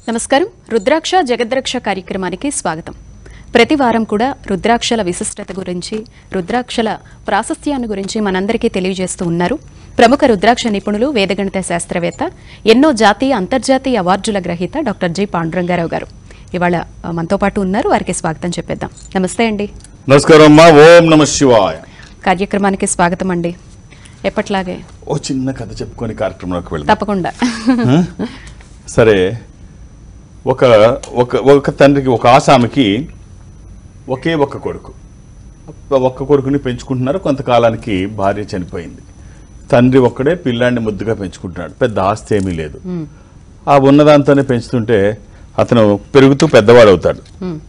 నమస్కారం రుద్రాక్ష జగద్రక్ష కార్యక్రమానికి స్వాగతం ప్రతి వారం కూడా రుద్రాక్షల విశిష్టత గురించి రుద్రాక్షల ప్రాశస్త్యాన్ని గురించి మనందరికీ తెలియజేస్తూ ఉన్నారు ప్రముఖ రుద్రాక్ష నిపుణులు వేదగణిత శాస్త్రవేత్త ఎన్నో జాతీయ అంతర్జాతీయ అవార్డుల గ్రహీత డాక్టర్ జి పాండురంగారావు గారు ఇవాళ ఆ, మనతో పాటు ఉన్నారు వారికి స్వాగతం చెప్పేద్దాం నమస్తే అండి నమస్కారం అమ్మా ఓం నమ శివాయ కార్యక్రమానికి స్వాగతం అండి ఎప్పట్లాగే ఓ చిన్న కథ చెప్పుకొని కార్యక్రమంలోకి వెళ్దాం తప్పకుండా సరే ఒక ఒక ఒక తండ్రికి ఒక ఆసామికి ఒకే ఒక్క కొడుకు ఒక్క కొడుకుని పెంచుకుంటున్నారు కొంతకాలానికి భార్య చనిపోయింది తండ్రి ఒక్కడే పిల్లాన్ని ముద్దుగా పెంచుకుంటున్నాడు పెద్ద ఆస్తి ఏమీ లేదు ఆ ఉన్నదాంతోనే పెంచుతుంటే అతను పెరుగుతూ పెద్దవాడు అవుతాడు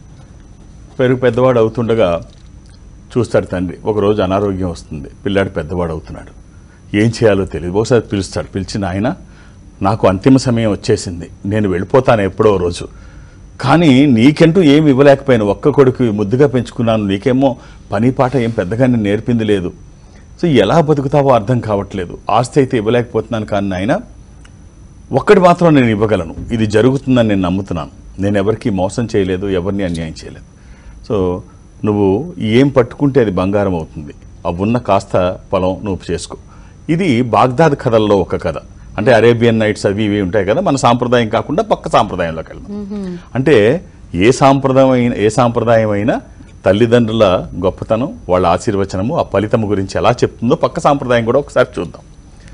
పెరుగు పెద్దవాడు అవుతుండగా చూస్తాడు తండ్రి ఒకరోజు అనారోగ్యం వస్తుంది పిల్లాడు పెద్దవాడు అవుతున్నాడు ఏం చేయాలో తెలియదు ఒకసారి పిలుస్తాడు పిలిచిన ఆయన నాకు అంతిమ సమయం వచ్చేసింది నేను వెళ్ళిపోతాను ఎప్పుడో రోజు కానీ నీకంటూ ఏమి ఇవ్వలేకపోయాను ఒక్క కొడుకు ముద్దుగా పెంచుకున్నాను నీకేమో పని పాట ఏం పెద్దగా నేను నేర్పింది లేదు సో ఎలా బతుకుతావో అర్థం కావట్లేదు ఆస్తి అయితే ఇవ్వలేకపోతున్నాను కానీ నాయన ఒక్కటి మాత్రం నేను ఇవ్వగలను ఇది జరుగుతుందని నేను నమ్ముతున్నాను నేను ఎవరికి మోసం చేయలేదు ఎవరిని అన్యాయం చేయలేదు సో నువ్వు ఏం పట్టుకుంటే అది బంగారం అవుతుంది ఆ ఉన్న కాస్త పొలం నువ్వు చేసుకో ఇది బాగ్దాద్ కథల్లో ఒక కథ అంటే అరేబియన్ నైట్స్ అవి ఇవి ఉంటాయి కదా మన సాంప్రదాయం కాకుండా పక్క సాంప్రదాయంలోకి వెళ్దాం అంటే ఏ సాంప్రదాయం అయినా ఏ సాంప్రదాయం అయినా తల్లిదండ్రుల గొప్పతనం వాళ్ళ ఆశీర్వచనము ఆ ఫలితము గురించి ఎలా చెప్తుందో పక్క సాంప్రదాయం కూడా ఒకసారి చూద్దాం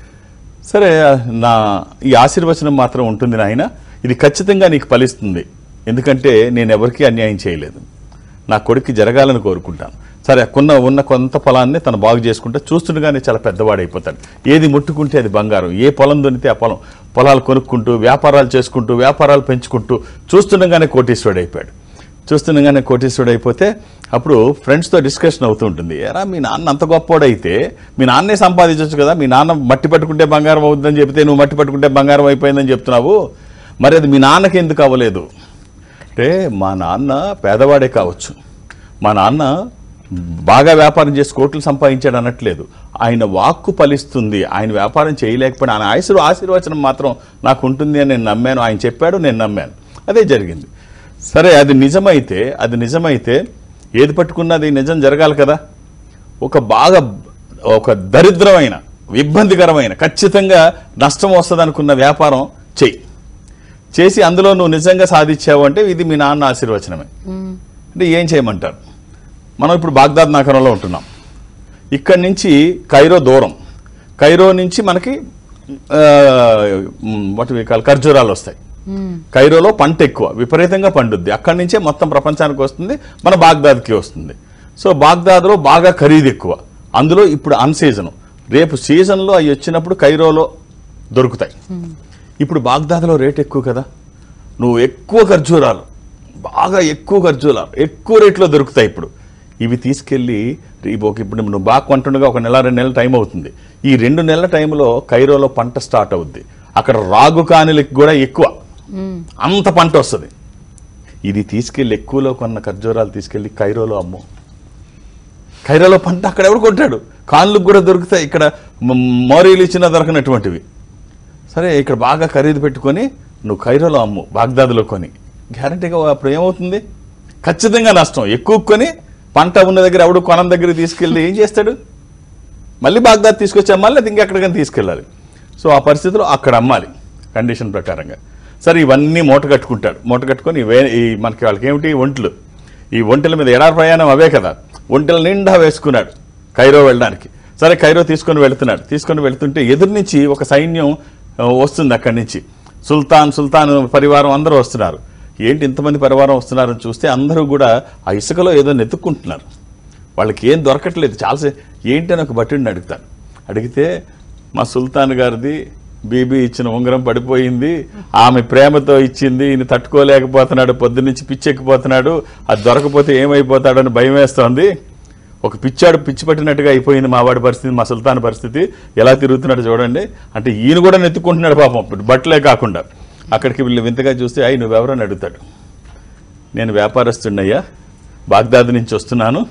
సరే నా ఈ ఆశీర్వచనం మాత్రం ఉంటుంది నాయన ఇది ఖచ్చితంగా నీకు ఫలిస్తుంది ఎందుకంటే నేను ఎవరికీ అన్యాయం చేయలేదు నా కొడుక్కి జరగాలని కోరుకుంటాను సరే కొన్న ఉన్న కొంత పొలాన్ని తను బాగు చేసుకుంటే చూస్తుండగానే చాలా పెద్దవాడైపోతాడు ఏది ముట్టుకుంటే అది బంగారం ఏ పొలం దొరికితే ఆ పొలం పొలాలు కొనుక్కుంటూ వ్యాపారాలు చేసుకుంటూ వ్యాపారాలు పెంచుకుంటూ చూస్తుండగానే కోటీశ్వరుడు అయిపోయాడు చూస్తుండగానే కోటీశ్వరుడు అయిపోతే అప్పుడు ఫ్రెండ్స్తో డిస్కషన్ అవుతూ ఉంటుంది ఎరా మీ నాన్న అంత గొప్పోడైతే మీ నాన్నే సంపాదించవచ్చు కదా మీ నాన్న మట్టి పట్టుకుంటే బంగారం అవుతుందని చెప్తే నువ్వు మట్టి పట్టుకుంటే బంగారం అయిపోయిందని చెప్తున్నావు మరి అది మీ నాన్నకి ఎందుకు అవ్వలేదు అంటే మా నాన్న పేదవాడే కావచ్చు మా నాన్న బాగా వ్యాపారం చేసి కోట్లు సంపాదించాడు అనట్లేదు ఆయన వాక్కు ఫలిస్తుంది ఆయన వ్యాపారం చేయలేకపోయినా ఆయన ఆశీర్ ఆశీర్వచనం మాత్రం నాకు ఉంటుంది అని నేను నమ్మాను ఆయన చెప్పాడు నేను నమ్మాను అదే జరిగింది సరే అది నిజమైతే అది నిజమైతే ఏది పట్టుకున్నది నిజం జరగాలి కదా ఒక బాగా ఒక దరిద్రమైన ఇబ్బందికరమైన ఖచ్చితంగా నష్టం వస్తుంది అనుకున్న వ్యాపారం చెయ్యి చేసి అందులో నువ్వు నిజంగా సాధించావు అంటే ఇది మీ నాన్న ఆశీర్వచనమే అంటే ఏం చేయమంటారు మనం ఇప్పుడు బాగ్దాద్ నగరంలో ఉంటున్నాం ఇక్కడి నుంచి కైరో దూరం కైరో నుంచి మనకి వాటి కాదు ఖర్జూరాలు వస్తాయి కైరోలో పంట ఎక్కువ విపరీతంగా పండుద్ది అక్కడి నుంచే మొత్తం ప్రపంచానికి వస్తుంది మన బాగ్దాద్కి వస్తుంది సో బాగ్దాద్లో బాగా ఖరీదు ఎక్కువ అందులో ఇప్పుడు అన్ సీజన్ రేపు సీజన్లో అవి వచ్చినప్పుడు కైరోలో దొరుకుతాయి ఇప్పుడు బాగ్దాద్లో రేట్ ఎక్కువ కదా నువ్వు ఎక్కువ ఖర్జూరాలు బాగా ఎక్కువ ఖర్జూరాలు ఎక్కువ రేట్లో దొరుకుతాయి ఇప్పుడు ఇవి తీసుకెళ్ళి రేపు ఒక ఇప్పుడు నువ్వు బాగా కొంటుండగా ఒక నెల రెండు నెలల టైం అవుతుంది ఈ రెండు నెలల టైంలో కైరోలో పంట స్టార్ట్ అవుద్ది అక్కడ రాగు కానులకి కూడా ఎక్కువ అంత పంట వస్తుంది ఇది తీసుకెళ్ళి ఎక్కువలో కొన్న ఖర్జూరాలు తీసుకెళ్ళి కైరోలో అమ్ము కైరాలో పంట అక్కడ ఎవడు కొంటాడు కాన్లకు కూడా దొరుకుతాయి ఇక్కడ మ- మోరీలు ఇచ్చినా దొరకనటువంటివి సరే ఇక్కడ బాగా ఖరీదు పెట్టుకొని నువ్వు కైరోలో అమ్ము బాగ్దాదులో కొని గ్యారంటీగా అప్పుడు ఏమవుతుంది ఖచ్చితంగా నష్టం ఎక్కువ కొని పంట ఉన్న దగ్గర ఎవడు కొనం దగ్గర తీసుకెళ్ళి ఏం చేస్తాడు మళ్ళీ బాగ్దాద్ తీసుకొచ్చి అమ్మాలి లేదా ఇంకెక్కడికైనా తీసుకెళ్ళాలి సో ఆ పరిస్థితిలో అక్కడ అమ్మాలి కండిషన్ ప్రకారంగా సరే ఇవన్నీ మూట కట్టుకుంటాడు మూట కట్టుకొని ఇవే ఈ మనకి వాళ్ళకి ఏమిటి ఒంట్లు ఈ ఒంటెల మీద ఎడారి ప్రయాణం అవే కదా ఒంటెల నిండా వేసుకున్నాడు కైరో వెళ్ళడానికి సరే కైరో తీసుకొని వెళ్తున్నాడు తీసుకొని వెళ్తుంటే ఎదురు నుంచి ఒక సైన్యం ఆ, వస్తుంది అక్కడి నుంచి సుల్తాన్ సుల్తాన్ పరివారం అందరూ వస్తున్నారు ఏంటి ఇంతమంది పరివారం వస్తున్నారని చూస్తే అందరూ కూడా ఆ ఇసుకలో ఏదో నెతుక్కుంటున్నారు వాళ్ళకి ఏం దొరకట్లేదు చాలాసే ఏంటి అని ఒక భటుడిని అడుగుతాను అడిగితే మా సుల్తాన్ గారిది బీబీ ఇచ్చిన ఉంగరం పడిపోయింది ఆమె ప్రేమతో ఇచ్చింది ఈయన తట్టుకోలేకపోతున్నాడు పొద్దున్నుంచి పిచ్చెక్కిపోతున్నాడు అది దొరకపోతే ఏమైపోతాడని భయం వేస్తోంది ఒక పిచ్చాడు పిచ్చి పట్టినట్టుగా అయిపోయింది మా వాడి పరిస్థితి మా సుల్తాన్ పరిస్థితి ఎలా తిరుగుతున్నాడు చూడండి అంటే ఈయన కూడా నెత్తుకుంటున్నాడు పాపం బట్టలే కాకుండా అక్కడికి వీళ్ళు వింతగా చూస్తే అయ్యి నువ్వెవరని అడుగుతాడు నేను వ్యాపారస్తున్నయ్యా బాగ్దాద్ నుంచి వస్తున్నాను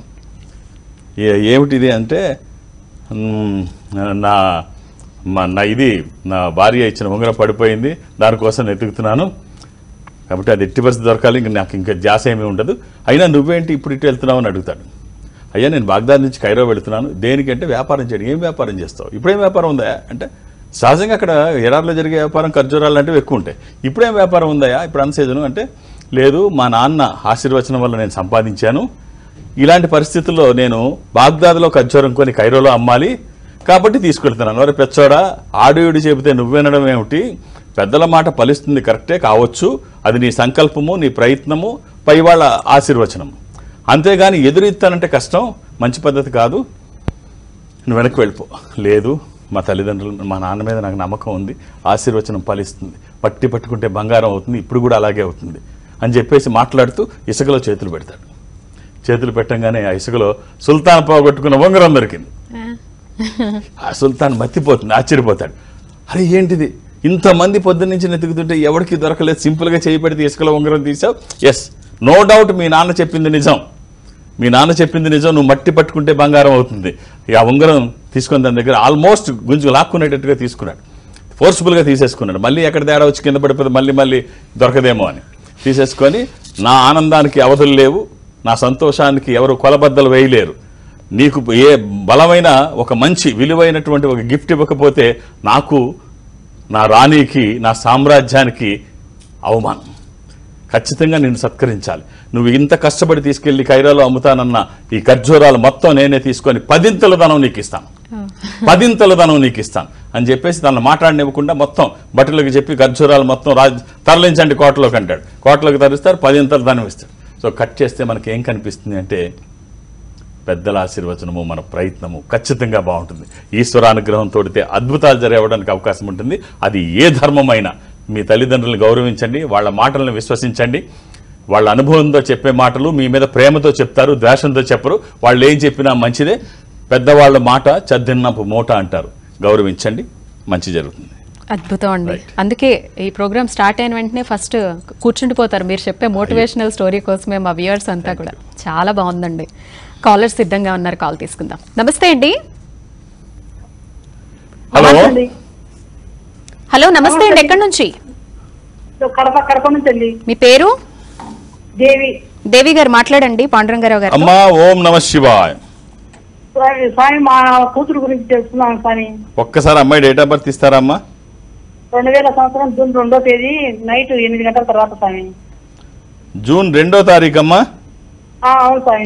ఏ- ఏమిటిది అంటే మ్, నా మా నా ఇది నా భార్య ఇచ్చిన ఉంగరం పడిపోయింది దానికోసం వెతుకుతున్నాను కాబట్టి అది ఎట్టి పరిస్థితి దొరకాలి ఇంక నాకు ఇంకా ధ్యాస ఏమీ ఉండదు అయినా నువ్వేంటి ఇప్పుడు ఇటు వెళ్తున్నావు అని అడుగుతాడు అయ్యా నేను బాగ్దాద్ నుంచి కైరో వెళుతున్నాను దేనికంటే వ్యాపారం చేయడం ఏం వ్యాపారం చేస్తావు ఇప్పుడేం వ్యాపారం ఉందా అంటే సహజంగా అక్కడ ఎడార్లో జరిగే వ్యాపారం ఖర్జూరాలు లాంటివి ఎక్కువ ఉంటాయి ఇప్పుడేం వ్యాపారం ఉందయా ఇప్పుడు అన్ సీజను అంటే లేదు మా నాన్న ఆశీర్వచనం వల్ల నేను సంపాదించాను ఇలాంటి పరిస్థితుల్లో నేను బాగ్దాద్లో ఖర్జూరం కొని కైరోలో అమ్మాలి కాబట్టి తీసుకెళ్తున్నాను మరి పెచ్చోడా ఆడుయుడు చెబితే నువ్వినడం ఏమిటి పెద్దల మాట ఫలిస్తుంది కరెక్టే కావచ్చు అది నీ సంకల్పము నీ ప్రయత్నము పై వాళ్ళ ఆశీర్వచనము అంతేగాని ఎదురిస్తానంటే కష్టం మంచి పద్ధతి కాదు నువ్వు వెనక్కి వెళ్ళిపో లేదు మా తల్లిదండ్రులు మా నాన్న మీద నాకు నమ్మకం ఉంది ఆశీర్వచనం ఫలిస్తుంది పట్టి పట్టుకుంటే బంగారం అవుతుంది ఇప్పుడు కూడా అలాగే అవుతుంది అని చెప్పేసి మాట్లాడుతూ ఇసుకలో చేతులు పెడతాడు చేతులు పెట్టంగానే ఆ ఇసుకలో సుల్తాన్ పోగొట్టుకున్న ఉంగరం దొరికింది ఆ సుల్తాన్ మత్తిపోతుంది ఆశ్చర్యపోతాడు అరే ఏంటిది ఇంతమంది పొద్దున్న నుంచి నెతుకుతుంటే ఎవరికి దొరకలేదు సింపుల్గా చేయి పెడితే ఇసుకలో ఉంగరం తీసావు ఎస్ నో డౌట్ మీ నాన్న చెప్పింది నిజం మీ నాన్న చెప్పింది నిజం నువ్వు మట్టి పట్టుకుంటే బంగారం అవుతుంది ఇక ఆ ఉంగరం తీసుకొని దాని దగ్గర ఆల్మోస్ట్ గుంజు లాక్కునేటట్టుగా తీసుకున్నాడు ఫోర్స్ఫుల్గా తీసేసుకున్నాడు మళ్ళీ ఎక్కడ తేడా వచ్చి కింద పడిపోతే మళ్ళీ మళ్ళీ దొరకదేమో అని తీసేసుకొని నా ఆనందానికి అవధులు లేవు నా సంతోషానికి ఎవరు కొలబద్దలు వేయలేరు నీకు ఏ బలమైన ఒక మంచి విలువైనటువంటి ఒక గిఫ్ట్ ఇవ్వకపోతే నాకు నా రాణికి నా సామ్రాజ్యానికి అవమానం ఖచ్చితంగా నేను సత్కరించాలి నువ్వు ఇంత కష్టపడి తీసుకెళ్లి కైరాలో అమ్ముతానన్న ఈ ఖర్జూరాలు మొత్తం నేనే తీసుకొని పదింతల ధనం నీకు ఇస్తాను పదింతల ధనం నీకు ఇస్తాను అని చెప్పేసి తనను మాట్లాడనివ్వకుండా మొత్తం భటులకు చెప్పి ఖర్జూరాలు మొత్తం రాజ్ తరలించండి కోటలోకి అంటాడు కోటలోకి తరిస్తారు పదింతల ధనం ఇస్తాడు సో కట్ చేస్తే మనకి ఏం కనిపిస్తుంది అంటే పెద్దల ఆశీర్వచనము మన ప్రయత్నము ఖచ్చితంగా బాగుంటుంది ఈశ్వరానుగ్రహం తోడితే అద్భుతాలు జరగడానికి అవకాశం ఉంటుంది అది ఏ ధర్మమైనా మీ తల్లిదండ్రులను గౌరవించండి వాళ్ళ మాటలను విశ్వసించండి వాళ్ళ అనుభవంతో చెప్పే మాటలు మీ మీద ప్రేమతో చెప్తారు ద్వేషంతో చెప్పరు వాళ్ళు ఏం చెప్పినా మంచిదే పెద్దవాళ్ళ మాట చద్దిన్నపు మూట అంటారు గౌరవించండి మంచి జరుగుతుంది అద్భుతం అండి Right. అందుకే ఈ ప్రోగ్రామ్ స్టార్ట్ అయిన వెంటనే ఫస్ట్ కూర్చుండిపోతారు మీరు చెప్పే మోటివేషనల్ స్టోరీ కోసమే మా వ్యూవర్స్ అంతా కూడా చాలా బాగుందండి కాలర్ సిద్ధంగా ఉన్నారు కాల్ తీసుకుందాం నమస్తే అండి హలో అండి. హలో నమస్తే అండి ఎక్కడి నుంచి కడప కడప నుంచి అండి మీ పేరు దేవి దేవి గారు మాట్లాడండి పాండురంగారావు గారు అమ్మా ఓం నమ శివాయ్ స్వామి స్వామి మా కూతురు గురించి తెలుసుకున్నాను స్వామి ఒక్కసారి అమ్మాయి డేట్ ఆఫ్ బర్త్ ఇస్తారా అమ్మా రెండు వేల సంవత్సరం జూన్ రెండో తేదీ నైట్ ఎనిమిది గంటల తర్వాత స్వామి జూన్ రెండో తారీఖు అమ్మా ఆ, అవును స్వామి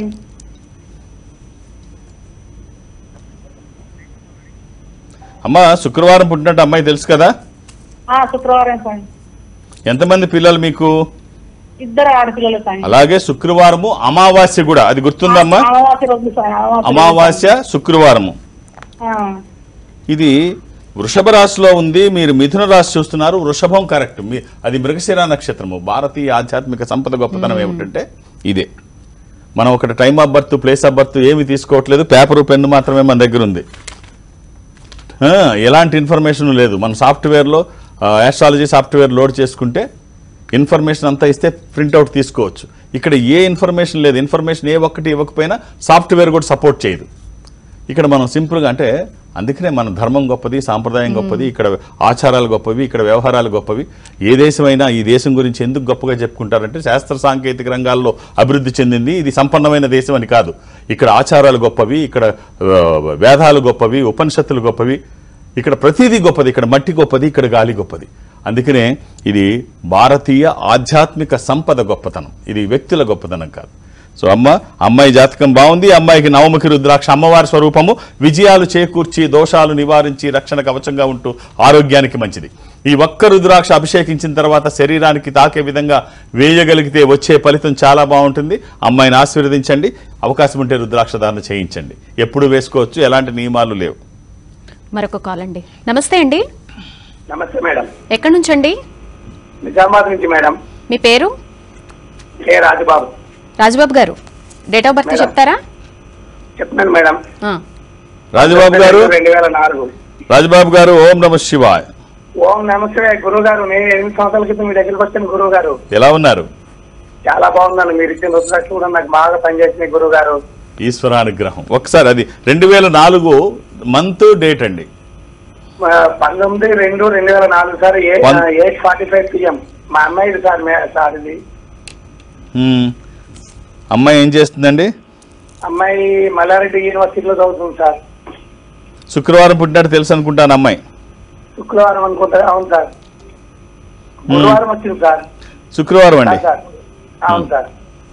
అమ్మా శుక్రవారం పుట్టినట్టు అమ్మాయి తెలుసు కదా ఆ శుక్రవారం స్వామి ఎంతమంది పిల్లలు మీకు ఇద్దరు ఆడపిల్లలు స్వామి అలాగే శుక్రవారము అమావాస్య కూడా అది గుర్తుందమ్మా అమావాస్య రోజు స్వామి అమావాస్య రోజు. అమావాస్య శుక్రవారము ఆ, ఇది వృషభ రాశిలో ఉంది మీరు మిథున రాశి చూస్తున్నారు వృషభం కరెక్ట్ మీ అది మృగశిర నక్షత్రము భారతీయ ఆధ్యాత్మిక సంపద గొప్పతనం ఏమిటంటే ఇదే మనం ఒకటి time of birth place of birth ఏమి తీసుకోవట్లేదు పేపరు పెన్ను మాత్రమే మన దగ్గర ఉంది ఆ, ఎలాంటి ఇన్ఫర్మేషన్ లేదు మన సాఫ్ట్వేర్లో యాస్ట్రాలజీ సాఫ్ట్వేర్ లోడ్ చేసుకుంటే ఇన్ఫర్మేషన్ అంతా ఇస్తే ప్రింట్అవుట్ తీసుకోవచ్చు ఇక్కడ ఏ ఇన్ఫర్మేషన్ లేదు ఇన్ఫర్మేషన్ ఏ ఒక్కటి ఇవ్వకపోయినా సాఫ్ట్వేర్ కూడా సపోర్ట్ చేయదు ఇక్కడ మనం సింపుల్గా అంటే అందుకనే మన ధర్మం గొప్పది సాంప్రదాయం గొప్పది ఇక్కడ ఆచారాలు గొప్పవి ఇక్కడ వ్యవహారాలు గొప్పవి ఏ దేశమైనా ఈ దేశం గురించి ఎందుకు గొప్పగా చెప్పుకుంటారంటే శాస్త్ర సాంకేతిక రంగాల్లో అభివృద్ధి చెందింది ఇది సంపన్నమైన దేశం అని కాదు ఇక్కడ ఆచారాలు గొప్పవి ఇక్కడ ఆ, వేదాలు గొప్పవి ఉపనిషత్తులు గొప్పవి ఇక్కడ ప్రతిదీ గొప్పది ఇక్కడ మట్టి గొప్పది ఇక్కడ గాలి గొప్పది అందుకనే ఇది భారతీయ ఆధ్యాత్మిక సంపద గొప్పతనం ఇది వ్యక్తుల గొప్పతనం కాదు సో అమ్మ అమ్మాయి జాతకం బాగుంది అమ్మాయికి నవముఖి రుద్రాక్ష అమ్మవారి స్వరూపము విజయాలు చేకూర్చి దోషాలు నివారించి రక్షణ కవచంగా ఉంటూ ఆరోగ్యానికి మంచిది ఈ ఒక్క రుద్రాక్ష అభిషేకించిన తర్వాత శరీరానికి తాకే విధంగా వేయగలిగితే వచ్చే ఫలితం చాలా బాగుంటుంది అమ్మాయిని ఆశీర్వదించండి అవకాశం ఉంటే రుద్రాక్ష ధారణ చేయించండి ఎప్పుడు వేసుకోవచ్చు ఎలాంటి నియమాలు లేవు మరొక కాల్ అండి నమస్తే అండి నమస్తే మేడం ఎక్కడి నుంచి అండి నిజామాబాద్ నుంచి మేడం మీ పేరు కే రాజుబాబు రాజబాబు గారు డేట్ ఆఫ్ బర్త్ మేడం. చెప్తారా చెప్తున్నాను మేడం ఆ, రాజబాబు గారు రెండు వేల నాలుగు రాజబాబు గారు ఓం నమ శివాయ్ ఓం నమస్తే గురువు గారు నేను ఎనిమిది సంవత్సరాల క్రితం మీ దగ్గరికి వచ్చాను గురువు గారు ఎలా ఉన్నారు చాలా బాగున్నాను మీరు ఇచ్చిన రుద్రాక్ష కూడా నాకు బాగా పనిచేసినాయి గురువు గారు ఈశ్వరానుగ్రహం ఒకసారి అది రెండు వేల నాలుగు మంత్ డేట్ అండి ఆ, పంతొమ్మిది రెండు రెండు వేల నాలుగు sir one- eight forty five PM మా అమ్మాయిది సార్ మే- సార్ ఇది ఉమ్. అమ్మాయి ఏం చేస్తుందండి అమ్మాయి మల్లారెడ్డి యూనివర్సిటీలో చదువుతుంది సార్ శుక్రవారం పుట్టినట్టు తెలుసు అనుకుంటాను అమ్మాయి శుక్రవారం అనుకుంటా అవును సార్ గురువారం వచ్చింది సార్ శుక్రవారం అండి సార్ అవును సార్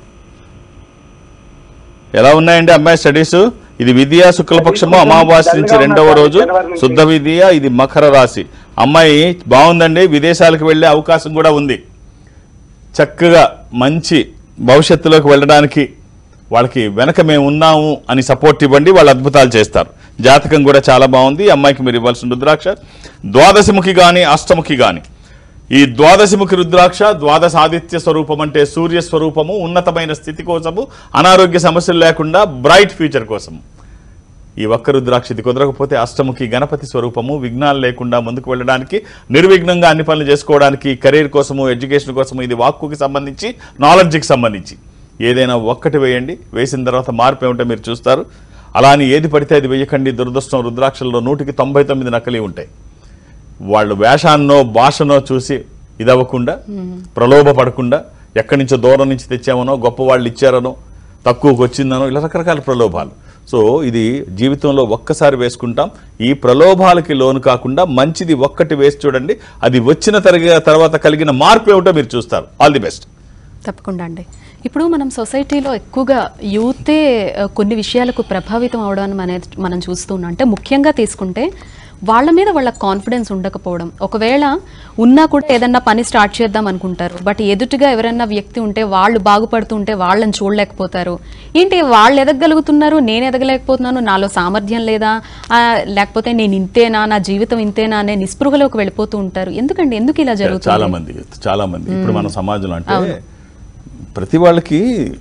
ఎలా ఉన్నాయండి అమ్మాయి స్టడీస్ ఇది విద్యా శుక్లపక్షము అమావాస్య నుంచి రెండవ రోజు శుద్ధ విద్య ఇది మకర రాశి అమ్మాయి బాగుందండి విదేశాలకు వెళ్ళే అవకాశం కూడా ఉంది చక్కగా మంచి భవిష్యత్తులోకి వెళ్ళడానికి వాళ్ళకి వెనక మేము ఉన్నాము అని సపోర్ట్ ఇవ్వండి వాళ్ళు అద్భుతాలు చేస్తారు జాతకం కూడా చాలా బాగుంది ఈ అమ్మాయికి మీరు ఇవ్వాల్సిన రుద్రాక్ష ద్వాదశముఖి కానీ అష్టముఖి కానీ ఈ ద్వాదశముఖి రుద్రాక్ష ద్వాదశ ఆదిత్య స్వరూపం అంటే సూర్య స్వరూపము ఉన్నతమైన స్థితి కోసము అనారోగ్య సమస్యలు లేకుండా బ్రైట్ ఫ్యూచర్ కోసము ఈ ఒక్క రుద్రాక్ష ఇది కుదరకపోతే అష్టముఖి గణపతి స్వరూపము విఘ్నాలు లేకుండా ముందుకు వెళ్ళడానికి నిర్విఘ్నంగా అన్ని పనులు చేసుకోవడానికి కెరీర్ కోసము ఎడ్యుకేషన్ కోసము ఇది వాక్కుకి సంబంధించి నాలెడ్జ్కి సంబంధించి ఏదైనా ఒక్కటి వేయండి వేసిన తర్వాత మార్పు ఏమిటో మీరు చూస్తారు అలా అని ఏది పడితే అది వేయకండి దురదృష్టం రుద్రాక్షల్లో నూటికి తొంభై తొమ్మిది నకలి ఉంటాయి వాళ్ళు వేషాన్నో భాషనో చూసి ఇదవ్వకుండా ప్రలోభ పడకుండా ఎక్కడి నుంచో దూరం నుంచి తెచ్చామనో గొప్ప వాళ్ళు ఇచ్చారనో తక్కువకు వచ్చిందనో ఇలా రకరకాల ప్రలోభాలు సో ఇది జీవితంలో ఒక్కసారి వేసుకుంటాం ఈ ప్రలోభాలకి లోను కాకుండా మంచిది ఒక్కటి వేసి చూడండి అది వచ్చిన తరగ తర్వాత కలిగిన మార్పు ఏమిటో మీరు చూస్తారు ఆల్ ది బెస్ట్ తప్పకుండా అండి ఇప్పుడు మనం సొసైటీలో ఎక్కువగా యూతే ఆ, కొన్ని విషయాలకు ప్రభావితం అవడం అనేది మనం చూస్తున్నాం అంటే ముఖ్యంగా తీసుకుంటే వాళ్ళ మీద వాళ్ళ కాన్ఫిడెన్స్ ఉండకపోవడం ఒకవేళ ఉన్నా కూడా ఏదన్నా పని స్టార్ట్ చేద్దాం అనుకుంటారు బట్ ఎదుటిగా ఎవరైనా వ్యక్తి ఉంటే వాళ్ళు బాగుపడుతుంటే వాళ్ళని చూడలేకపోతారు ఏంటి వాళ్ళు ఎదగలుగుతున్నారు నేను ఎదగలేకపోతున్నాను నాలో సామర్థ్యం లేదా ఆ, లేకపోతే నేను ఇంతేనా నా జీవితం ఇంతేనా అనే నిస్పృహలోకి వెళ్ళిపోతూ ఉంటారు ఎందుకండి ఎందుకు ఇలా చాలా జరుగుతుంది మంది చాలా మంది ఇప్పుడు మన సమాజంలో అంటే ప్రతి వాళ్ళకి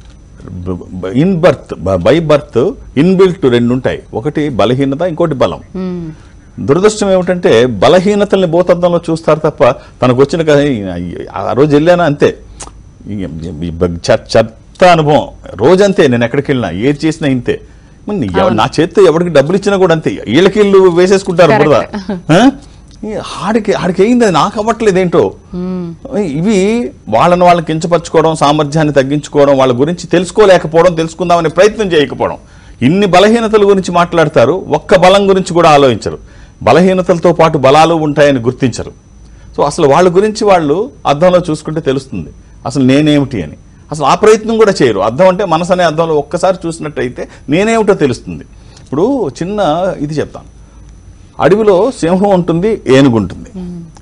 in birth by birth inbuilt రెండు ఉంటాయి ఒకటి బలహీనత ఇంకోటి బలం మ్మ్. దురదృష్టం ఏమిటంటే బలహీనతల్ని భూతద్దంలో చూస్తారు తప్ప తనకు వచ్చిన కదా ఆ రోజు వెళ్ళానా అంతే ఈ- ఈ బ- చె- చెత్త అనుభవం రోజంతే నేను ఎక్కడికి వెళ్ళినా ఏది చేసినా ఇంతే మరి నీ ఎవ- నా చేత్తో ఎవరికి డబ్బులు ఇచ్చినా కూడా అంతే వీళ్ళకి ఇల్లు వేసేసుకుంటారు బురద ఆ? ఈ ఆడికి ఆడికి అయింది అది నాకు అవ్వట్లేదు ఏంటో ఇవి వాళ్ళని వాళ్ళని కించపరచుకోవడం సామర్థ్యాన్ని తగ్గించుకోవడం వాళ్ళ గురించి తెలుసుకోలేకపోవడం తెలుసుకుందామనే ప్రయత్నం చేయకపోవడం ఇన్ని బలహీనతల గురించి మాట్లాడతారు ఒక్క బలం గురించి కూడా ఆలోచించరు బలహీనతలతో పాటు బలాలు ఉంటాయని గుర్తించరు సో అసలు వాళ్ళ గురించి వాళ్ళు అద్దంలో చూసుకుంటే తెలుస్తుంది అసలు నేనేమిటి అని అసలు ఆ ప్రయత్నం కూడా చేయరు అద్దం అంటే మనసు అనే అద్దంలో ఒక్కసారి చూసినట్టయితే నేనేమిటో తెలుస్తుంది ఇప్పుడు చిన్న ఇది చెప్తాను అడవిలో సింహం ఉంటుంది ఏనుగు ఉంటుంది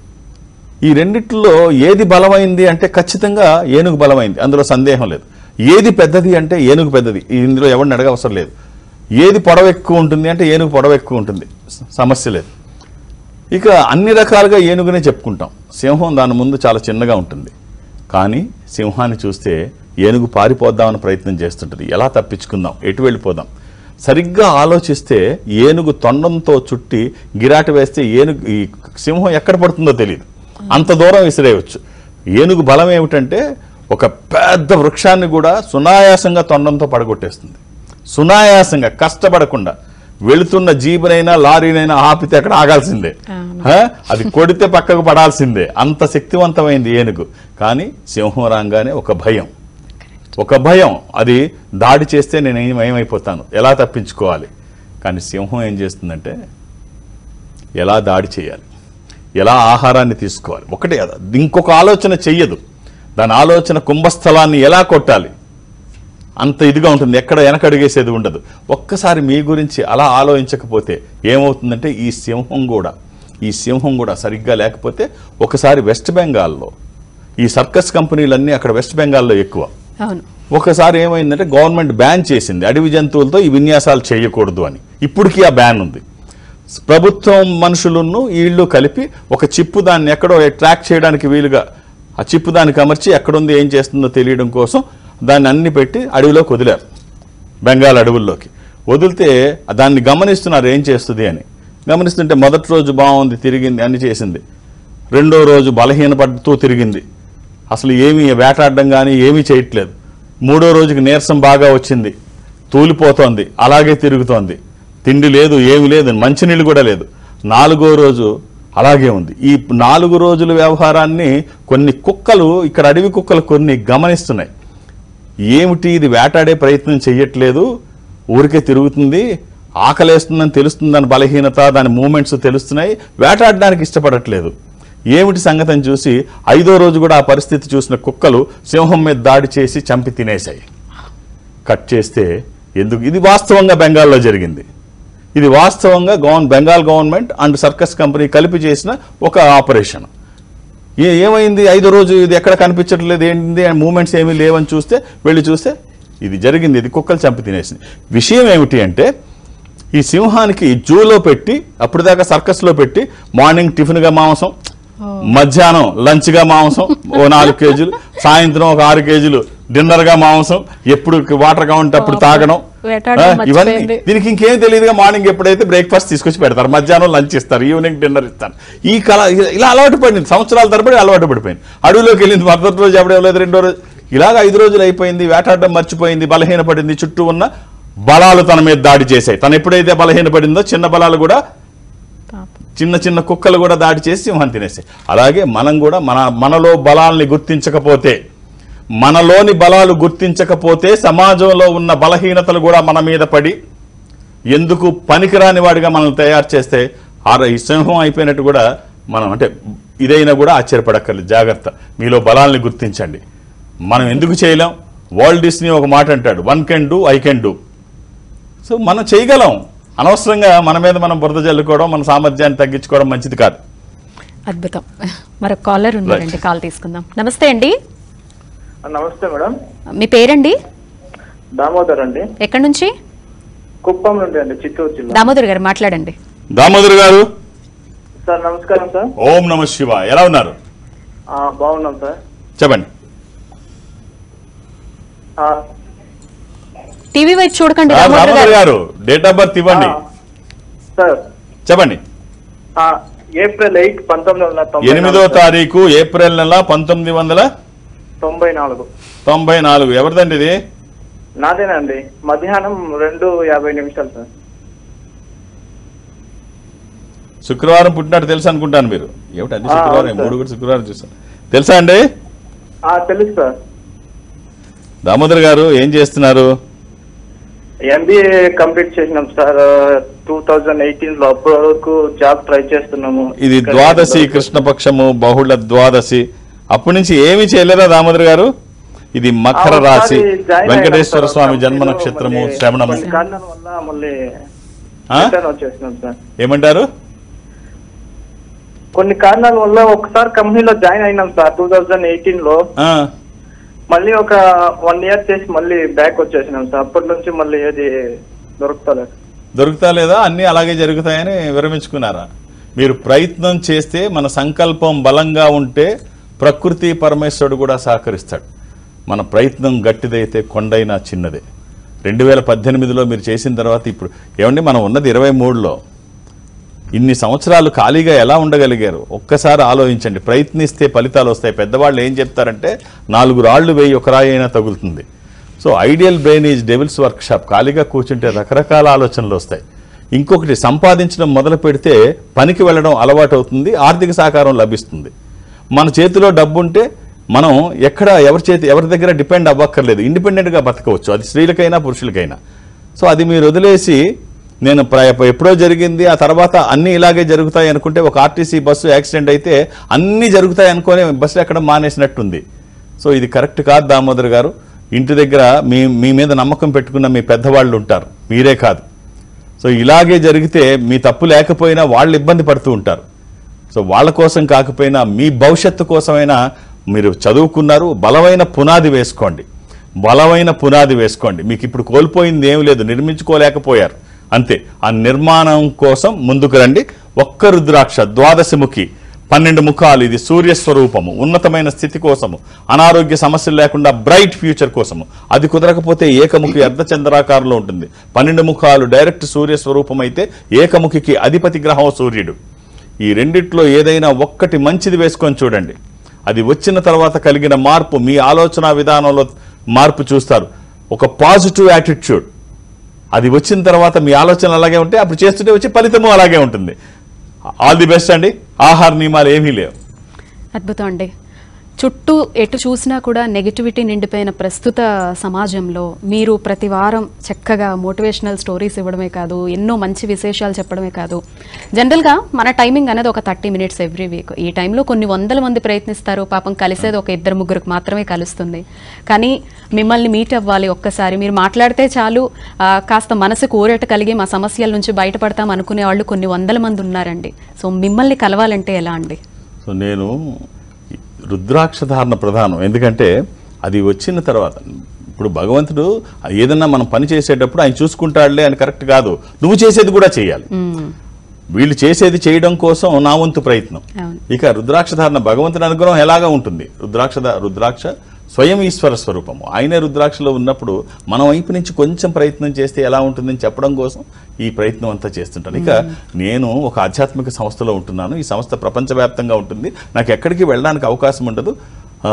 ఈ రెండిట్లో ఏది బలమైంది అంటే ఖచ్చితంగా ఏనుగు బలమైంది అందులో సందేహం లేదు ఏది పెద్దది అంటే ఏనుగు పెద్దది ఇందులో ఎవరిని అడగవసరం లేదు ఏది పొడవ ఎక్కువ ఉంటుంది అంటే ఏనుగు పొడవ ఎక్కువ ఉంటుంది స- సమస్య లేదు ఇక అన్ని రకాలుగా ఏనుగునే చెప్పుకుంటాం సింహం దాని ముందు చాలా చిన్నగా ఉంటుంది కానీ సింహాన్ని చూస్తే ఏనుగు పారిపోద్దామని ప్రయత్నం చేస్తుంటుంది ఎలా తప్పించుకుందాం ఎటు వెళ్ళిపోదాం సరిగ్గా ఆలోచిస్తే ఏనుగు తొండంతో చుట్టి గిరాట వేస్తే ఏనుగు ఈ సింహం ఎక్కడ పడుతుందో తెలియదు అంత దూరం విసిరేయవచ్చు ఏనుగు బలం ఏమిటంటే ఒక పెద్ద వృక్షాన్ని కూడా సునాయాసంగా తొండంతో పడగొట్టేస్తుంది సునాయాసంగా కష్టపడకుండా వెళుతున్న జీబునైనా లారీనైనా ఆపితే అక్కడ ఆగాల్సిందే హ? అది కొడితే పక్కకు పడాల్సిందే అంత శక్తివంతమైంది ఏనుగు కానీ సింహం రాగానే ఒక భయం ఒక భయం అది దాడి చేస్తే నేను ఏం- ఏమైపోతాను ఎలా తప్పించుకోవాలి కానీ సింహం ఏం చేస్తుందంటే ఎలా దాడి చేయాలి ఎలా ఆహారాన్ని తీసుకోవాలి ఒకటే అది. ఇంకొక ఆలోచన చెయ్యదు దాని ఆలోచన కుంభస్థలాన్ని ఎలా కొట్టాలి అంత ఇదిగా ఉంటుంది ఎక్కడ వెనకడిగేసేది ఉండదు ఒక్కసారి మీ గురించి అలా ఆలోచించకపోతే ఏమవుతుందంటే ఈ సింహం కూడా ఈ సింహం కూడా సరిగ్గా లేకపోతే ఒకసారి వెస్ట్ బెంగాల్లో ఈ సర్కస్ కంపెనీలన్నీ అక్కడ వెస్ట్ బెంగాల్లో ఎక్కువ అవును ఒకసారి ఏమైందంటే గవర్నమెంట్ బ్యాన్ చేసింది అడవి జంతువులతో ఈ విన్యాసాలు చేయకూడదు అని ఇప్పటికీ ఆ బ్యాన్ ఉంది ప్రభుత్వం మనుషులను వీళ్ళు కలిపి ఒక చిప్పు దాన్ని ఎక్కడో ట్రాక్ చేయడానికి వీలుగా ఆ చిప్పు దానికి అమర్చి ఎక్కడుంది ఏం చేస్తుందో తెలియడం కోసం దాన్ని అన్ని పెట్టి అడవిలోకి వదిలారు బెంగాల్ అడవుల్లోకి వదిలితే దాన్ని గమనిస్తున్నారు ఏం చేస్తుంది అని గమనిస్తుంటే మొదటి రోజు బాగుంది తిరిగింది అన్ని చేసింది రెండో రోజు బలహీనపడుతూ తిరిగింది అసలు ఏమీ వేటాడడం కానీ ఏమీ చేయట్లేదు మూడో రోజుకి నీరసం బాగా వచ్చింది తూలిపోతోంది అలాగే తిరుగుతోంది తిండి లేదు ఏమీ లేదు మంచినీళ్ళు కూడా లేదు నాలుగో రోజు అలాగే ఉంది ఈ నాలుగు రోజుల వ్యవహారాన్ని కొన్ని కుక్కలు ఇక్కడ అడవి కుక్కలు కొన్ని గమనిస్తున్నాయి ఏమిటి ఇది వేటాడే ప్రయత్నం చెయ్యట్లేదు ఊరికే తిరుగుతుంది ఆకలేస్తుందని తెలుస్తుందని బలహీనత దాని మూమెంట్స్ తెలుస్తున్నాయి వేటాడడానికి ఇష్టపడట్లేదు ఏమిటి సంగతి అని చూసి ఐదో రోజు కూడా ఆ పరిస్థితి చూసిన కుక్కలు సింహం మీద దాడి చేసి చంపి తినేశాయి కట్ చేస్తే ఎందుకు ఇది వాస్తవంగా బెంగాల్లో జరిగింది ఇది వాస్తవంగా గవర్న Bengal government and circus company కలిపి చేసిన ఒక ఆపరేషన్ ఏ ఏమైంది ఐదో రోజు ఇది ఎక్కడ కనిపించట్లేదు ఏంటి మూమెంట్స్ ఏమీ లేవని చూస్తే వెళ్ళి చూస్తే ఇది జరిగింది ఇది కుక్కలు చంపి తినేసింది విషయం ఏమిటి అంటే ఈ సింహానికి జూలో పెట్టి అప్పటిదాకా సర్కస్లో పెట్టి మార్నింగ్ టిఫిన్గా మాంసం మధ్యాహ్నం లంచ్గా మాంసం ఓ నాలుగు కేజీలు సాయంత్రం ఒక ఆరు కేజీలు డిన్నర్గా మాంసం ఎప్పుడు వాటర్గా ఉంటే అప్పుడు తాగడం వేటాడడం ఆ, ఇవన్నీ మర్చిపోయింది. దీనికి ఇంకేం తెలియదుగా మార్నింగ్ ఎప్పుడైతే బ్రేక్ఫాస్ట్ తీసుకొచ్చి పెడతారు మధ్యాహ్నం లంచ్ ఇస్తారు ఈవినింగ్ డిన్నర్ ఇస్తారు ఈ కళ ఇలా అలవాటు పడింది సంవత్సరాల తరబడి అలవాటు పడిపోయింది అడవిలోకి వెళ్ళింది మొదటి రోజు ఎప్పుడే లేదు రెండో రోజు ఇలాగ ఐదు రోజులు అయిపోయింది వేటాడడం మర్చిపోయింది బలహీనపడింది చుట్టూ ఉన్న బలాలు తన మీద దాడి చేశాయి తను ఎప్పుడైతే బలహీనపడిందో చిన్న బలాలు కూడా చిన్న చిన్న కుక్కలు కూడా దాడి చేసి సింహం తినేసాయి అలాగే మనం కూడా మన మనలో బలాల్ని గుర్తించకపోతే మనలోని బలాలు గుర్తించకపోతే సమాజంలో ఉన్న బలహీనతలు కూడా మన మీద పడి ఎందుకు పనికిరాని వాడిగా మనల్ని తయారు చేస్తే ఆ ఈ సింహం అయిపోయినట్టు కూడా మనం అంటే ఇదైనా కూడా ఆశ్చర్యపడక్కర్లేదు జాగ్రత్త మీలో బలాల్ని గుర్తించండి మనం ఎందుకు చేయలేం వరల్డ్ డిస్నీ ఒక మాట అంటాడు one can do I can do so మనం చేయగలం అనవసరంగా మన మీద మనం బురద జల్లుకోవడం మన సామర్థ్యాన్ని తగ్గించుకోవడం మంచిది కాదు అద్భుతం మరొక కాలర్ ఉన్నారండి కాల్ తీసుకుందాం నమస్తే అండి నమస్తే మేడం మీ పేరండి దామోదర్ అండి ఎక్కడి నుంచి కుప్పం నుండి అండి చిత్తూరు జిల్లా దామోదర్ గారు మాట్లాడండి దామోదర్ గారు సార్ నమస్కారం సార్ ఓం నమ శివ ఎలా ఉన్నారు ఆ, బాగున్నాం సార్ చెప్పండి ఆ, టీవీ వైపు చూడకండి ఆ, దామోదర్ దామోదర్ గారు గారు డేట్ ఆఫ్ బర్త్ ఇవ్వండి ఆ, సార్ చెప్పండి ఆ, ఏప్రిల్ ఎయిట్ పంతొమ్మిది వందల తొంభై ఎనిమిదో నాలుగు, సార్. తారీఖు ఏప్రిల్ నెల పంతొమ్మిది వందల తొంభై నాలుగు తొంభై నాలుగు ఎవరిదండి ఇది నాదేనండి మధ్యాహ్నం రెండు యాభై నిమిషాలు సార్ శుక్రవారం పుట్టినట్టు తెలుసు అనుకుంటాను మీరు ఏమిటి అన్ని ఆ, శుక్రవారం అవును సార్. మూడు కూడా శుక్రవారం చూస్తాను తెలుసా అండి ఆ, తెలుసు సార్ దామోదర్ గారు ఏం చేస్తున్నారు ఎంబీఏ కంప్లీట్ చేసినాం సార్ టూ థౌజండ్ ఎయిటీన్ లో అప్పటి వరకు జాబ్ ట్రై చేస్తున్నాము ఇది ఇక్కడ ద్వాదశి కృష్ణపక్షము బహుళ ద్వాదశి అప్పటి నుంచి ఏమీ చేయలేదా దామోదర్ గారు ఇది మకర ఆ, రాశి ఒకసారి జాయిన్ వెంకటేశ్వర అయినాం స్వామి సార్. జన్మ మళ్ళీ నక్షత్రము శ్రవణము కొన్ని కారణాల వల్ల మళ్ళీ ఆ? రిటర్న్ వచ్చేసినాం సార్ ఏమంటారు కొన్ని కారణాల వల్ల ఒకసారి కంపెనీలో జాయిన్ అయినాం సార్ టూ థౌజండ్ ఎయిటీన్ లో ఆ, మళ్ళీ ఒక వన్ ఇయర్ చేసి మళ్ళీ బ్యాక్ వచ్చేసినాం సార్ అప్పటి నుంచి మళ్ళీ ఏది దొరుకుతలేదు దొరుకుతా లేదా అన్నీ అలాగే జరుగుతాయని విరమించుకున్నారా మీరు ప్రయత్నం చేస్తే మన సంకల్పం బలంగా ఉంటే ప్రకృతి పరమేశ్వరుడు కూడా సహకరిస్తాడు మన ప్రయత్నం గట్టిదైతే కొండైనా చిన్నదే రెండు వేల పద్దెనిమిదిలో మీరు చేసిన తర్వాత ఇప్పుడు ఏమండి మనం ఉన్నది ఇరవై మూడులో ఇన్ని సంవత్సరాలు ఖాళీగా ఎలా ఉండగలిగారు ఒక్కసారి ఆలోచించండి ప్రయత్నిస్తే ఫలితాలు వస్తాయి పెద్దవాళ్ళు ఏం చెప్తారంటే నాలుగు రాళ్లు వేయి ఒక రాయి అయినా తగులుతుంది so ideal brain is devil's workshop ఖాళీగా కూర్చుంటే రకరకాల ఆలోచనలు వస్తాయి ఇంకొకటి సంపాదించడం మొదలు పెడితే పనికి వెళ్ళడం అలవాటు అవుతుంది ఆర్థిక సహకారం లభిస్తుంది మన చేతిలో డబ్బు ఉంటే మనం ఎక్కడ ఎవరి చేతి ఎవరి దగ్గర డిపెండ్ అవ్వక్కర్లేదు ఇండిపెండెంట్గా బతకవచ్చు అది స్త్రీలకైనా పురుషులకైనా సో అది మీరు వదిలేసి నేను ప్ర- ఎప్పుడో జరిగింది ఆ తర్వాత అన్నీ ఇలాగే జరుగుతాయి అనుకుంటే ఒక ఆర్టీసీ బస్సు యాక్సిడెంట్ అయితే అన్నీ జరుగుతాయి అనుకొని బస్సు ఎక్కడ మానేసినట్టుంది సో ఇది కరెక్ట్ కాదు దామోదర్ గారు ఇంటి దగ్గర మీ మీ మీద నమ్మకం పెట్టుకున్న మీ పెద్దవాళ్ళు ఉంటారు మీరే కాదు సో ఇలాగే జరిగితే మీ తప్పు లేకపోయినా వాళ్ళు ఇబ్బంది పడుతూ ఉంటారు సో వాళ్ళ కోసం కాకపోయినా మీ భవిష్యత్తు కోసమైనా మీరు చదువుకున్నారు బలమైన పునాది వేసుకోండి బలమైన పునాది వేసుకోండి మీకు ఇప్పుడు కోల్పోయింది ఏమి లేదు నిర్మించుకోలేకపోయారు అంతే ఆ నిర్మాణం కోసం ముందుకు రండి ఒక్క రుద్రాక్ష ద్వాదశముఖి పన్నెండు ముఖాలు ఇది సూర్య స్వరూపము ఉన్నతమైన స్థితి కోసము అనారోగ్య సమస్యలు లేకుండా బ్రైట్ ఫ్యూచర్ కోసము అది కుదరకపోతే ఏకముఖి అర్ధచంద్రాకారంలో ఉంటుంది పన్నెండు ముఖాలు డైరెక్ట్ సూర్య స్వరూపం అయితే ఏకముఖికి అధిపతి గ్రహం సూర్యుడు ఈ రెండిట్లో ఏదైనా ఒక్కటి మంచిది వేసుకొని చూడండి అది వచ్చిన తర్వాత కలిగిన మార్పు మీ ఆలోచన విధానంలో మార్పు చూస్తారు ఒక పాజిటివ్ యాటిట్యూడ్ అది వచ్చిన తర్వాత మీ ఆలోచన అలాగే ఉంటే అప్పుడు చేస్తుంటే వచ్చే ఫలితము అలాగే ఉంటుంది ఆల్ ది బెస్ట్ అండి ఆహార నియమాలు ఏమీ లేవు అద్భుతం అండి చుట్టూ ఎటు చూసినా కూడా నెగిటివిటీ నిండిపోయిన ప్రస్తుత సమాజంలో మీరు ప్రతి వారం చక్కగా మోటివేషనల్ స్టోరీస్ ఇవ్వడమే కాదు ఎన్నో మంచి విశేషాలు చెప్పడమే కాదు జనరల్గా మన టైమింగ్ అనేది ఒక థర్టీ మినిట్స్ ఎవ్రీ వీక్ ఈ టైంలో కొన్ని వందల మంది ప్రయత్నిస్తారు పాపం కలిసేది ఒక ఇద్దరు ముగ్గురికి మాత్రమే కలుస్తుంది కానీ మిమ్మల్ని మీట్ అవ్వాలి ఒక్కసారి మీరు మాట్లాడితే చాలు ఆ, కాస్త మనసుకు ఊరట కలిగి మా సమస్యల నుంచి బయటపడతాం అనుకునే వాళ్ళు కొన్ని వందల మంది ఉన్నారండి సో మిమ్మల్ని కలవాలంటే ఎలా అండి సో నేను రుద్రాక్ష ధారణ ప్రధానం ఎందుకంటే అది వచ్చిన తర్వాత ఇప్పుడు భగవంతుడు ఏదన్నా మనం పని చేసేటప్పుడు ఆయన చూసుకుంటాడులే అని కరెక్ట్ కాదు నువ్వు చేసేది కూడా చేయాలి మ్మ్. వీళ్ళు చేసేది చేయడం కోసం నా వంతు ప్రయత్నం అవును ఇక రుద్రాక్ష ధారణ భగవంతుని అనుగ్రహం ఎలాగా ఉంటుంది రుద్రాక్ష ధా- రుద్రాక్ష స్వయం ఈశ్వర స్వరూపము ఆయనే రుద్రాక్షలో ఉన్నప్పుడు మనం వైపు నుంచి కొంచెం ప్రయత్నం చేస్తే ఎలా ఉంటుందని చెప్పడం కోసం ఈ ప్రయత్నం అంతా చేస్తుంటాను ఇక నేను ఒక ఆధ్యాత్మిక సంస్థలో ఉంటున్నాను ఈ సంస్థ ప్రపంచవ్యాప్తంగా ఉంటుంది నాకు ఎక్కడికి వెళ్ళడానికి అవకాశం ఉండదు ఆ,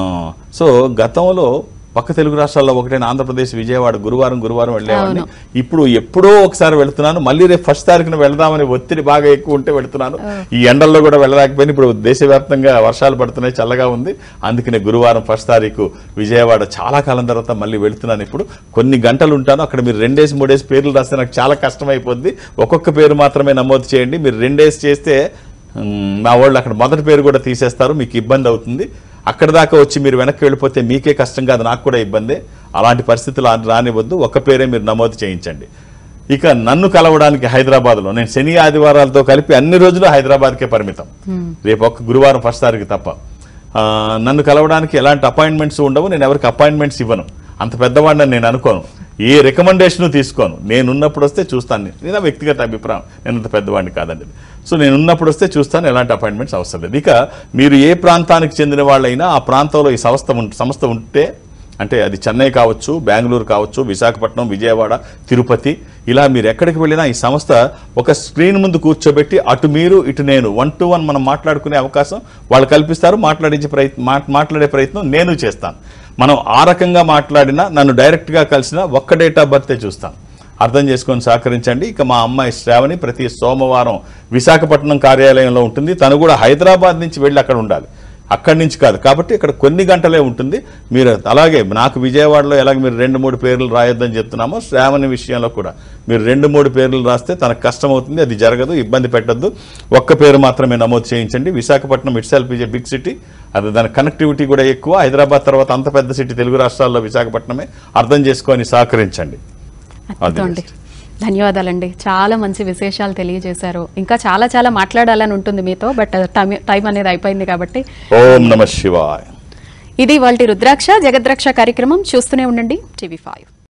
సో గతంలో పక్క తెలుగు రాష్ట్రాల్లో ఒకటైన ఆంధ్రప్రదేశ్ విజయవాడ గురువారం గురువారం వెళ్ళేవాడిని ఇప్పుడు ఎప్పుడో ఒకసారి వెళ్తున్నాను మళ్ళీ రేపు ఫస్ట్ తారీఖున వెళదామని ఒత్తిడి బాగా ఎక్కువ ఉంటే వెళ్తున్నాను ఈ ఎండల్లో కూడా వెళ్ళలేకపోయినా ఇప్పుడు దేశవ్యాప్తంగా వర్షాలు పడుతున్నాయి చల్లగా ఉంది అందుకనే గురువారం ఫస్ట్ తారీఖు విజయవాడ చాలా కాలం తర్వాత మళ్ళీ వెళ్తున్నాను ఇప్పుడు కొన్ని గంటలు ఉంటాను అక్కడ మీరు రెండేసి మూడేసి పేర్లు రాస్తే నాకు చాలా కష్టం అయిపోద్ది ఒక్కొక్క పేరు మాత్రమే నమోదు చేయండి మీరు రెండేసి చేస్తే మ్, మా వాళ్ళు అక్కడ మొదటి పేరు కూడా తీసేస్తారు మీకు ఇబ్బంది అవుతుంది అక్కడ దాకా వచ్చి మీరు వెనక్కి వెళ్ళిపోతే మీకే కష్టం కాదు నాకు కూడా ఇబ్బందే అలాంటి పరిస్థితులు రా- రానివ్వద్దు ఒక్క పేరే మీరు నమోదు చేయించండి ఇక నన్ను కలవడానికి హైదరాబాద్లో నేను శని ఆదివారాలతో కలిపి అన్ని రోజులు హైదరాబాద్కే పరిమితం రేపు ఒక్క గురువారం ఫస్ట్ తారీఖు తప్ప ఆ, నన్ను కలవడానికి ఎలాంటి అపాయింట్మెంట్స్ ఉండవు నేను ఎవరికి అపాయింట్మెంట్స్ ఇవ్వను అంత పెద్దవాడిని నేను అనుకోను ఏ రికమెండేషన్ తీసుకోను నేను ఉన్నప్పుడు వస్తే చూస్తాను నేను. ఇది నా వ్యక్తిగత అభిప్రాయం నేను అంత పెద్దవాడిని కాదండి సో నేను ఉన్నప్పుడు వస్తే చూస్తాను ఎలాంటి అపాయింట్మెంట్స్ అవసరం లేదు ఇక మీరు ఏ ప్రాంతానికి చెందిన వాళ్ళైనా ఆ ప్రాంతంలో ఈ సంస్థ ఉం- సంస్థ ఉంటే అంటే అది చెన్నై కావచ్చు బెంగళూరు కావచ్చు విశాఖపట్నం విజయవాడ తిరుపతి ఇలా మీరు ఎక్కడికి వెళ్ళినా ఈ సంస్థ ఒక స్క్రీన్ ముందు కూర్చోబెట్టి అటు మీరు ఇటు నేను వన్ టు వన్ మనం మాట్లాడుకునే అవకాశం వాళ్ళు కల్పిస్తారు మాట్లాడించే ప్రయత్నం మాట్లాడే ప్రయత్నం నేను చేస్తాను మనం ఆ రకంగా మాట్లాడినా నన్ను డైరెక్ట్గా కలిసినా ఒక్క డేట్ ఆఫ్ బర్తే చూస్తాను అర్థం చేసుకొని సహకరించండి ఇక మా అమ్మాయి శ్రావణి ప్రతి సోమవారం విశాఖపట్నం కార్యాలయంలో ఉంటుంది తను కూడా హైదరాబాద్ నుంచి వెళ్ళి అక్కడ ఉండాలి అక్కడి నుంచి కాదు కాబట్టి ఇక్కడ కొన్ని గంటలే ఉంటుంది మీరు అలాగే నాకు విజయవాడలో ఎలాగ మీరు రెండు మూడు పేర్లు రాయొద్దని చెప్తున్నామో శ్రావణి విషయంలో కూడా మీరు రెండు మూడు పేర్లు రాస్తే తనకు కష్టం అవుతుంది అది జరగదు ఇబ్బంది పెట్టద్దు ఒక్క పేరు మాత్రమే నమోదు చేయించండి Visakhapatnam itself is a big city అది దాని కనెక్టివిటీ కూడా ఎక్కువ హైదరాబాద్ తర్వాత అంత పెద్ద సిటీ తెలుగు రాష్ట్రాల్లో విశాఖపట్నమే అర్థం చేసుకొని సహకరించండి అద్భుతం అండి ధన్యవాదాలండి చాలా మంచి విశేషాలు తెలియజేశారు ఇంకా చాలా చాలా మాట్లాడాలని ఉంటుంది మీతో బట్ టైం టైం అనేది అయిపోయింది కాబట్టి ఓం నమ శివాయ ఇది వాళ్ళ రుద్రాక్ష జగద్రాక్ష కార్యక్రమం చూస్తూనే ఉండండి టీవీ ఫైవ్